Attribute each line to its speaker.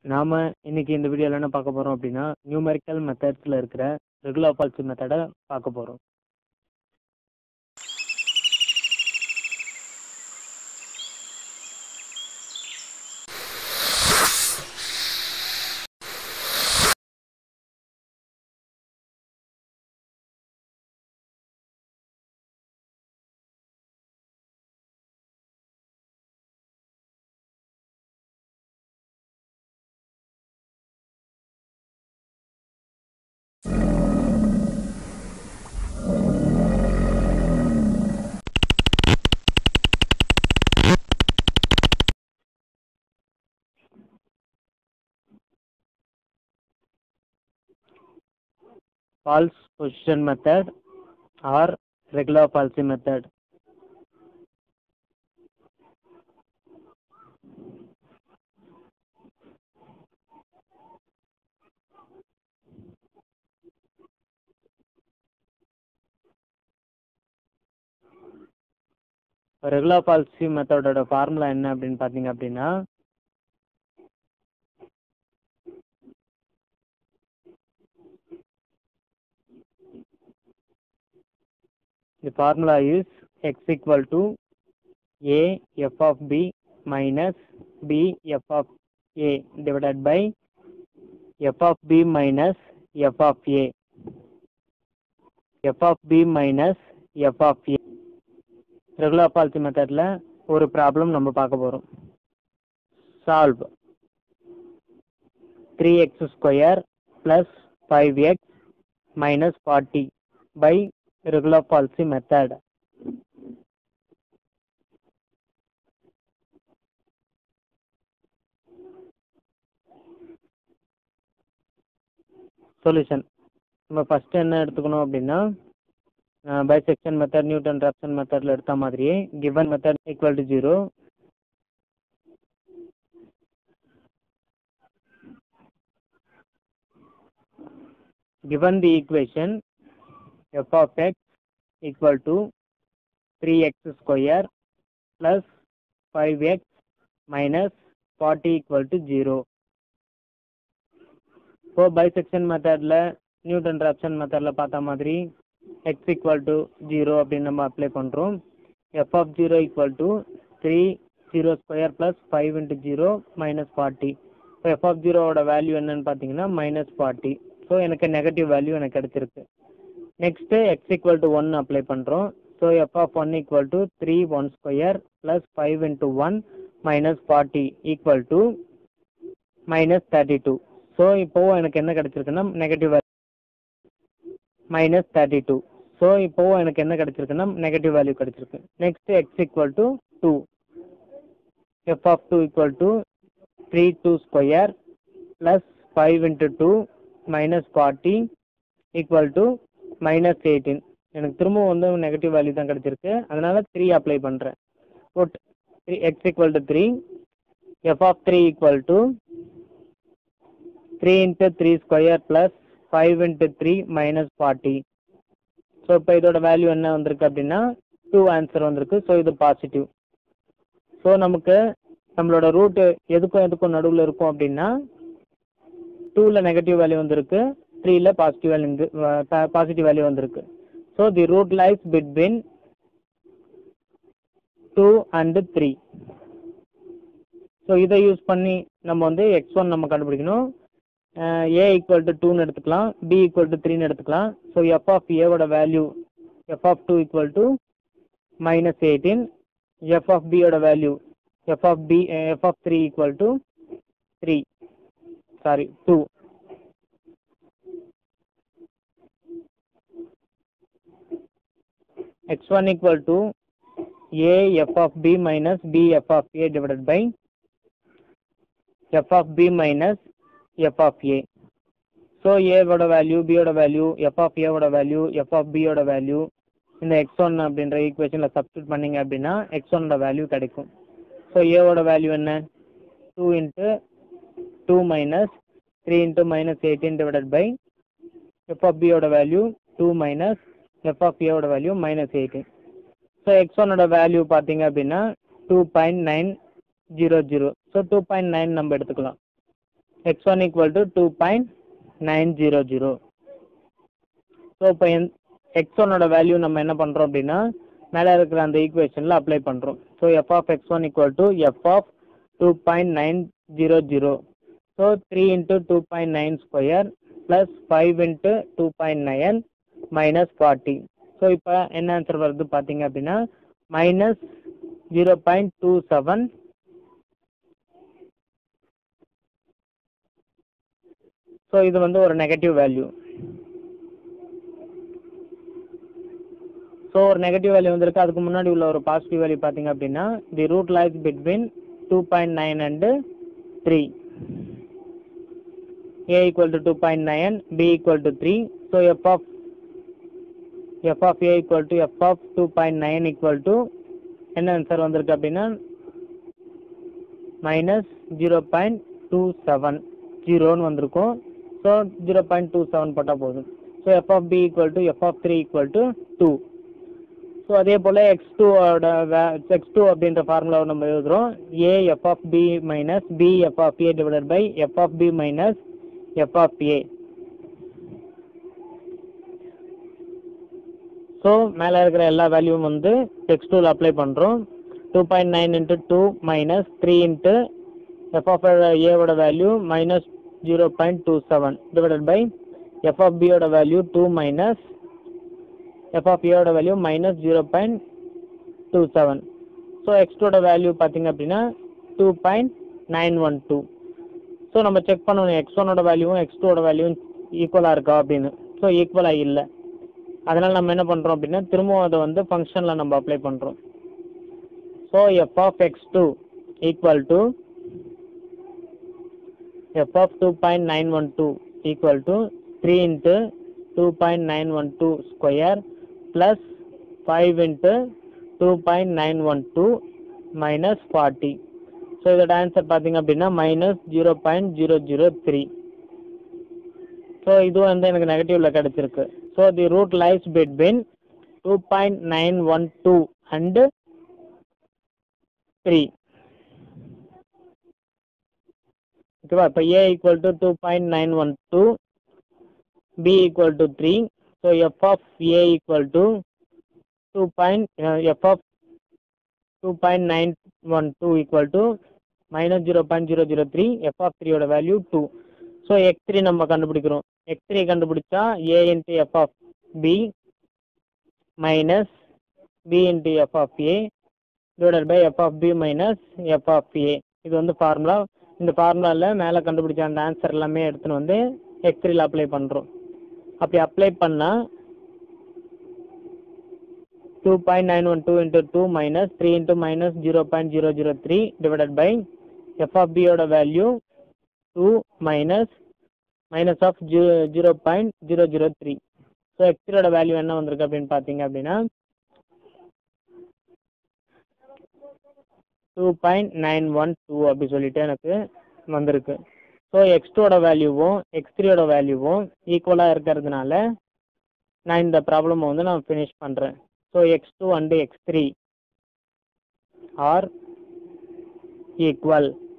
Speaker 1: நாம இன்னைக்கு இந்த வீடியோல என்ன பார்க்க போறோம் அப்படின்னா நியூமெரிக்கல் மெத்தட்ஸ்ல இருக்கிற ரெகுலர் பால்சி மெத்தடை பார்க்க போறோம் false position method or regular palsy method regular palsy மெத்தடோட ஃபார்முலா என்ன அப்படின்னு பார்த்தீங்க அப்படின்னா The formula is x equal to a f of b minus b f of a divided by f of b minus f of a f of b minus f of a regular palsy மெத்தடில் ஒரு problem நம்ம பார்க்க போகிறோம் solve three x square plus five x minus forty by regular palsy method. Solution நம்ம first என்ன எடுத்துக்கணும் அப்படின்னா bisection method Newton Raphson மெத்தடில் எடுத்த மாதிரியே given method equal to zero given the equation f of x equal to 3x square plus 5x minus 40 equal to 0. இப்போ bisection மெத்தடில் Newton Raphson மெத்தடில் பார்த்த மாதிரி எக்ஸ் ஈக்குவல் டு ஜீரோ அப்படின்னு நம்ம அப்ளை பண்ணுறோம் f of zero equal to three zero square plus five into zero minus forty இப்போ f of ஜீரோவோட வேல்யூ என்னன்னு பார்த்தீங்கன்னா மைனஸ் ஃபார்ட்டி ஸோ எனக்கு நெகட்டிவ் வேல்யூ எனக்கு கிடைச்சிருக்கு next x equal to one apply பண்ணுறோம் so f of one equal to three one square plus five into one minus forty equal to minus thirty two so இப்போது எனக்கு என்ன கிடைச்சிருக்குன்னா negative minus thirty two so இப்போது எனக்கு என்ன கிடைச்சிருக்குன்னா negative value கிடைச்சிருக்கு next x equal to two f of two equal to three two square plus five into two minus forty equal to minus eighteen எனக்கு திரும்பவும் வந்து நெகட்டிவ் வேல்யூ தான் கிடச்சிருக்கு அதனால த்ரீ அப்ளை பண்ணுறேன் put three x equal to three f of three equal to three into three square plus five into three minus forty so இப்போ இதோட value என்ன வந்திருக்கு அப்படின்னா டூ ஆன்சர் வந்திருக்கு ஸோ இது பாசிட்டிவ் ஸோ நமக்கு நம்மளோட ரூட்டு எதுக்கும் எதுக்கும் நடுவில் இருக்கும் அப்படின்னா டூவில் நெகட்டிவ் வேல்யூ வந்திருக்கு த்ரீல பாசிட்டிவ் வேல்யூ பாசிட்டிவ் வேல்யூ வந்திருக்கு so the root lies between two and three so இதை யூஸ் பண்ணி நம்ம வந்து எக்ஸ் ஒன் நம்ம கண்டுபிடிக்கணும் ஏ ஈக்குவல் டு டூன்னு எடுத்துக்கலாம் பி ஈக்குவல் டு த்ரீன்னு எடுத்துக்கலாம் ஸோ எஃப் ஆஃப் ஏவோட value f of two equal to minus eighteen f of பியோட value f of b f of three equal to three sorry two x1 equal to a f of b minus b f of a divided by f of b minus f of a. So a ஓட value b ஓட value f of a ஓட value f of b ஓட value இந்த x1 அப்படின்ற ஈக்குவேஷனில் substitute பண்ணீங்க அப்படின்னா x1 ஓட வேல்யூ கிடைக்கும் ஸோ a ஓட வேல்யூ என்ன two into two minus three into minus eighteen divided by f of பியோட value two minus f of ஏவோட value minus eighteen so x ஒனோட வேல்யூ பார்த்தீங்க அப்படின்னா two point nine zero zero so two point nine நம்ம எடுத்துக்கலாம் x one equal to two point nine zero zero so இப்போ என் X ஒன்னோட value நம்ம என்ன பண்ணுறோம் அப்படின்னா மேலே இருக்கிற அந்த ஈக்குவேஷனில் அப்ளை பண்ணுறோம் so f of x one equal to f of two point nine zero zero so three into two point nine square plus five into two point nine minus forty so இப்போ என்ன answer வருது பார்த்தீங்க அப்படின்னா minus zero point two seven so இது வந்து ஒரு negative value so ஒரு negative value வந்திருக்கு அதுக்கு முன்னாடி உள்ள ஒரு பாசிட்டிவ் வேல்யூ பார்த்தீங்க அப்படின்னா the root lies between two point nine and three a equal to 2.9 b equal to 3 so f of f of a equal to f of 2.9 equal to என்ன answer வந்திருக்கு அப்படின்னா minus zero point two seven ஜீரோன்னு வந்திருக்கும் so zero point two seven போட்டால் போதும் so f of b equal to f of three equal to two so அதே போல் x டூவோட எக்ஸ் டூ அப்படின்ற ஃபார்முலாவை நம்ம எழுதுகிறோம் a f of b minus b f of a divided by f of b minus f of a so மேலே இருக்கிற எல்லா வேல்யூவும் வந்து எக்ஸ் டூவில் அப்ளை பண்ணுறோம் two point nine into two minus three into f of ஏவோட value minus zero point two seven divided by f of பியோட value two minus f of ஏவோட value minus zero point two seven so எக்ஸ்டோட value பார்த்தீங்க அப்படின்னா two point nine one two so நம்ம check பண்ணணும் x ஒனோட வேல்யூவும் x டூவோட வேல்யூவும் ஈக்குவலாக இருக்கா அப்படின்னு ஸோ ஈக்குவலாக இல்லை அதனால் நம்ம என்ன பண்ணுறோம் அப்படின்னா திரும்பவும் அதை வந்து ஃபங்க்ஷனில் நம்ம அப்ளை பண்ணுறோம் so f of x two equal to f of two point nine one two equal to three into two point nine one two square plus five into two point nine one two minus forty so இதோட answer பார்த்தீங்க அப்படின்னா minus zero point zero zero three so இது வந்து எனக்கு நெகட்டிவ்ல கிடைச்சிருக்கு so the root lies between two point nine one two and three ஓகேவா இப்போ ஏ equal to two point nine one two b equal to three so f of a equal to two point f of two point nine one two equal to minus zero point zero zero three f of த்ரீயோட value two so x three நம்ம கண்டுபிடிக்கிறோம் x three கண்டுபிடிச்சா a into f of b minus b into f of a divided by f of b minus f of a இது வந்து formula இந்த ஃபார்முலாவில் மேலே கண்டுபிடிச்ச அந்த ஆன்சர் எல்லாமே எடுத்துன்னு வந்து எக்ஸ் த்ரீல அப்ளை பண்ணுறோம் அப்படி அப்ளை பண்ணால் two point nine one two into two minus three into minus zero point zero zero three divided by f of பியோட value two minus minus of zero zero point zero zero three so எக்ஸ்ரோட value என்ன வந்திருக்கு அப்படின்னு பார்த்தீங்க அப்படின்னா two point nine one two அப்படி சொல்லிட்டு எனக்கு வந்திருக்கு ஸோ எக்ஸ் டூவோட வேல்யூவும் எக்ஸ் த்ரீயோட வேல்யூவும் ஈக்குவலாக இருக்கிறதுனால நான் இந்த ப்ராப்ளமை வந்து நான் ஃபினிஷ் பண்ணுறேன் so x two and x three are equal